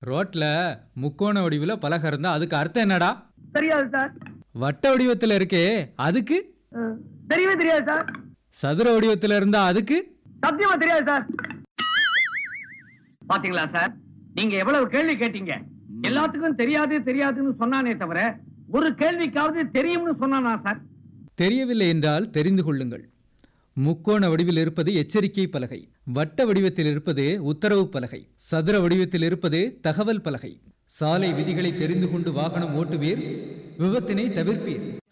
ரோட்ல முக்கோண வடிவில் பலகை இருந்தா அதுக்கு அர்த்தம் என்னடா தெரியாது சார் வட்ட வடிவத்தில் இருக்கே அதுக்கு அஹ், தெரியவே தெரியாது சார் சதுர வடிவத்தில் இருந்தா அதுக்கு சத்தியமா தெரியாது சார் பாத்தீங்களா சார் நீங்க எவ்வளவு கேள்வி கேட்டீங்க எல்லாத்துக்கும் தெரியாது தெரியாதுன்னு சொன்னானே தவிர ஒரு கேள்விக்காவது தெரியும்னு சொன்னானா சார் தெரியவில்லை என்றால் தெரிந்து கொள்ளுங்கள் முக்கோண வடிவில் இருப்பது எச்சரிக்கை பலகை வட்ட வடிவத்தில் இருப்பது உத்தரவு பலகை சதுர வடிவத்தில் இருப்பது தகவல் பலகை சாலை விதிகளை தெரிந்து கொண்டு வாகனம் ஓட்டுவீர் விபத்தினை தவிர்ப்பீர்